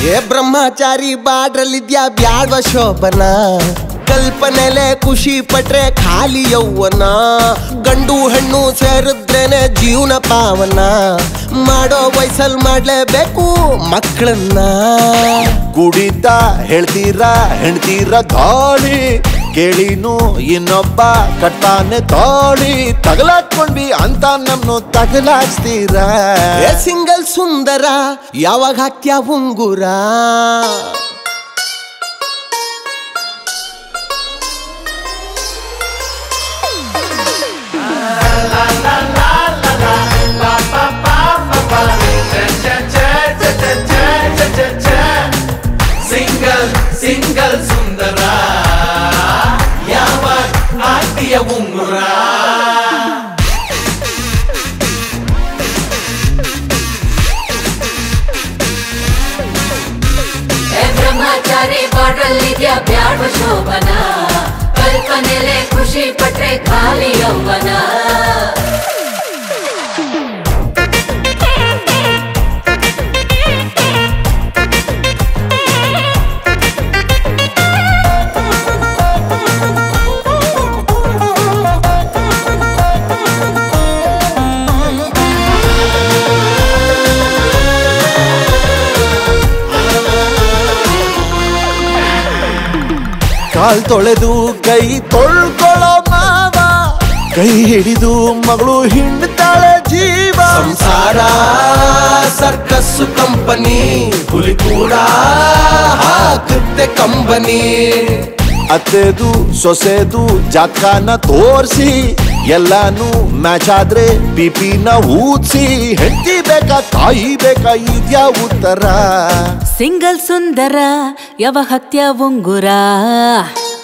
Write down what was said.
ಏ ಬ್ರಹ್ಮಚಾರಿ ಬಾಡ್ರಲ್ಲಿದ್ಯಾ ಬ್ಯಾಡ್ವ ಶೋಭನ ಕಲ್ಪನೆಲೆ ಖುಷಿ ಪಟ್ರೆ ಖಾಲಿ ಯೌವನ ಗಂಡು ಹೆಣ್ಣು ಸೇರಿದ್ರೇನೆ ಜೀವನ ಪಾವನ ಮಾಡೋ ವಯಸ್ಸಲ್ ಮಾಡ್ಲೇಬೇಕು ಮಕ್ಕಳನ್ನ ಕುಡಿತ ಹೇಳ್ತೀರಾ ಹೆಣ್ತೀರ ದಾಳಿ ಕೇಳಿನು ಇನ್ನೊಬ್ಬ ಕಟ್ತಾನೆ ತಾಳಿ ತಗಲಾಕೊಂಡ್ವಿ ಅಂತ ನಮ್ನು ತಗಲಾಚ್ತೀರಾ ಏ ಸಿಂಗಲ್ ಸುಂದರ ಯಾವಾಗ ಹಾಕ್ಯ ಉಂಗುರ ಸಿಂಗಲ್ ಸಿಂಗಲ್ ಸುಂದರ ಯಾವ ಆಟಿಯ ಉಂಗುರ ಏ ಬ್ರಹ್ಮಚಾರಿ ಬಾಡ್ರಲ್ಲಿದ್ಯಾ ಬ್ಯಾಡ್ವ ಶೋಭನ ಕಲ್ಪನೆಲೆ ಖುಷಿ ಪಟ್ರೆ ಖಾಲಿ ಯೌವನ ಕಾಲ್ ತೊಳೆದು ಕೈ ತೊಳ್ಕೊಳ್ಳೋ ಮಾವ ಕೈ ಹಿಡಿದು ಮಗಳು ಹಿಂಡ್ತಾಳೆ ಜೀವ ಸಂಸಾರ ಸರ್ಕಸ್ಸು ಕಂಪನಿ ಹುಲಿ ಕೂಡ ಹಾಕುತ್ತೆ ಕಂಬನಿ ಅತ್ತೆದು ಸೊಸೆದು ಜಾತ್ಕಾನ ತೋರ್ಸಿ ಎಲ್ಲಾನು ಮ್ಯಾಚ್ ಆದ್ರೆ ಪಿಪಿನ ಊದ್ಸಿ ಹೆಂಡತಿ ಬೇಕಾ ತಾಯಿ ಬೇಕಾ ಇದ್ಯಾ ಉತ್ತರ ಸಿಂಗಲ್ ಸುಂದರ ಯಾವ ಹತ್ಯ ಉಂಗುರ